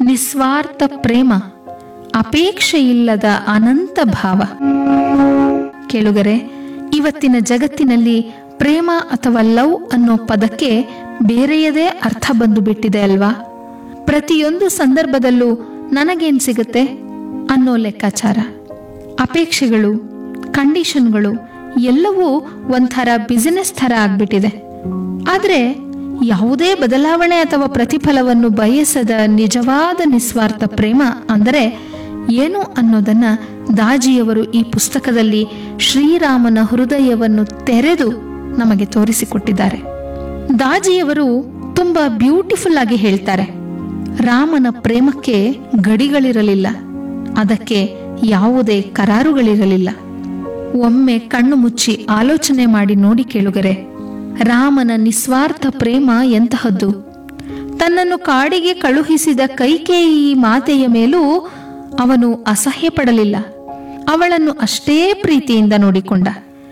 ನಿಸ್ವಾರ್ಥ ಪ್ರೇಮ ಅಪೇಕ್ಷೆಯಿಲ್ಲದ ಅನಂತ ಭಾವ ಕೇಳುಗರೆ ಇವತ್ತಿನ ಜಗತ್ತಿನಲ್ಲಿ ಪ್ರೇಮ ಅಥವಾ ಲವ್ ಅನ್ನೋ ಪದಕ್ಕೆ ಬೇರೆಯದೇ ಅರ್ಥ ಬಂದು ಬಿಟ್ಟಿದೆ ಅಲ್ವಾ ಪ್ರತಿಯೊಂದು ಸಂದರ್ಭದಲ್ಲೂ ನನಗೇನ್ ಸಿಗುತ್ತೆ ಅನ್ನೋ ಲೆಕ್ಕಾಚಾರ ಅಪೇಕ್ಷೆಗಳು ಕಂಡೀಷನ್ಗಳು ಎಲ್ಲವೂ ಒಂಥರ ಬಿಸಿನೆಸ್ ಥರ ಆಗ್ಬಿಟ್ಟಿದೆ ಆದರೆ ಯಾವುದೇ ಬದಲಾವಣೆ ಅಥವಾ ಪ್ರತಿಫಲವನ್ನು ಬಯಸದ ನಿಜವಾದ ನಿಸ್ವಾರ್ಥ ಪ್ರೇಮ ಅಂದರೆ ಏನು ಅನ್ನೋದನ್ನ ದಾಜಿಯವರು ಈ ಪುಸ್ತಕದಲ್ಲಿ ಶ್ರೀರಾಮನ ಹೃದಯವನ್ನು ತೆರೆದು ನಮಗೆ ತೋರಿಸಿಕೊಟ್ಟಿದ್ದಾರೆ ದಾಜಿಯವರು ತುಂಬಾ ಬ್ಯೂಟಿಫುಲ್ ಆಗಿ ಹೇಳ್ತಾರೆ ರಾಮನ ಪ್ರೇಮಕ್ಕೆ ಗಡಿಗಳಿರಲಿಲ್ಲ ಅದಕ್ಕೆ ಯಾವುದೇ ಕರಾರುಗಳಿರಲಿಲ್ಲ ಒಮ್ಮೆ ಕಣ್ಣು ಮುಚ್ಚಿ ಆಲೋಚನೆ ಮಾಡಿ ನೋಡಿ ಕೇಳುಗರೆ ರಾಮನ ನಿಸ್ವಾರ್ಥ ಪ್ರೇಮ ಎಂತಹದ್ದು ತನ್ನನ್ನು ಕಾಡಿಗೆ ಕಳುಹಿಸಿದ ಕೈಕೇಯಿ ಮಾತೆಯ ಮೇಲೂ ಅವನು ಅಸಹ್ಯ ಪಡಲಿಲ್ಲ ಅವಳನ್ನು ಅಷ್ಟೇ ಪ್ರೀತಿಯಿಂದ ನೋಡಿಕೊಂಡ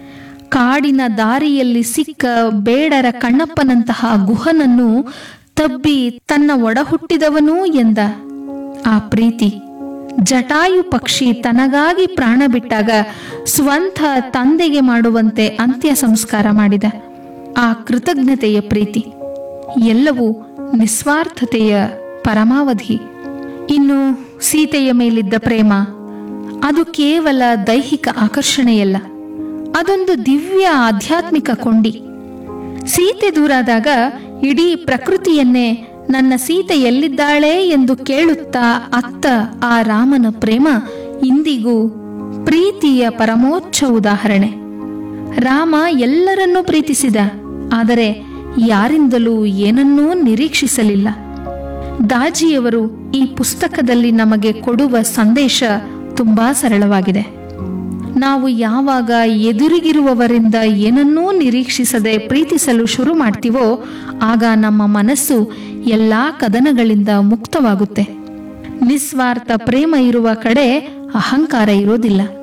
ಕಾಡಿನ ದಾರಿಯಲ್ಲಿ ಸಿಕ್ಕ ಬೇಡರ ಕಣ್ಣಪ್ಪನಂತಹ ಗುಹನನ್ನು ತಬ್ಬಿ ತನ್ನ ಒಡಹುಟ್ಟಿದವನೂ ಎಂದ ಆ ಪ್ರೀತಿ ಜಟಾಯು ಪಕ್ಷಿ ತನಗಾಗಿ ಪ್ರಾಣ ಬಿಟ್ಟಾಗ ಸ್ವಂತ ತಂದೆಗೆ ಮಾಡುವಂತೆ ಅಂತ್ಯ ಸಂಸ್ಕಾರ ಮಾಡಿದ ಆ ಕೃತಜ್ಞತೆಯ ಪ್ರೀತಿ ಎಲ್ಲವೂ ನಿಸ್ವಾರ್ಥತೆಯ ಪರಮಾವಧಿ ಇನ್ನು ಸೀತೆಯ ಮೇಲಿದ್ದ ಪ್ರೇಮ ಅದು ಕೇವಲ ದೈಹಿಕ ಆಕರ್ಷಣೆಯಲ್ಲ ಅದೊಂದು ದಿವ್ಯ ಆಧ್ಯಾತ್ಮಿಕ ಕೊಂಡಿ ಸೀತೆ ದೂರಾದಾಗ ಇಡೀ ಪ್ರಕೃತಿಯನ್ನೇ ನನ್ನ ಸೀತೆ ಎಲ್ಲಿದ್ದಾಳೆ ಎಂದು ಕೇಳುತ್ತಾ ಅತ್ತ ಆ ರಾಮನ ಪ್ರೇಮ ಇಂದಿಗೂ ಪ್ರೀತಿಯ ಪರಮೋಚ್ಚ ಉದಾಹರಣೆ ರಾಮ ಎಲ್ಲರನ್ನೂ ಪ್ರೀತಿಸಿದ ಆದರೆ ಯಾರಿಂದಲೂ ಏನನ್ನೂ ನಿರೀಕ್ಷಿಸಲಿಲ್ಲ ದಾಜಿಯವರು ಈ ಪುಸ್ತಕದಲ್ಲಿ ನಮಗೆ ಕೊಡುವ ಸಂದೇಶ ತುಂಬಾ ಸರಳವಾಗಿದೆ ನಾವು ಯಾವಾಗ ಎದುರಿಗಿರುವವರಿಂದ ಏನನ್ನೂ ನಿರೀಕ್ಷಿಸದೆ ಪ್ರೀತಿಸಲು ಶುರು ಮಾಡ್ತೀವೋ ಆಗ ನಮ್ಮ ಮನಸ್ಸು ಎಲ್ಲಾ ಕದನಗಳಿಂದ ಮುಕ್ತವಾಗುತ್ತೆ ನಿಸ್ವಾರ್ಥ ಪ್ರೇಮ ಇರುವ ಕಡೆ ಅಹಂಕಾರ ಇರೋದಿಲ್ಲ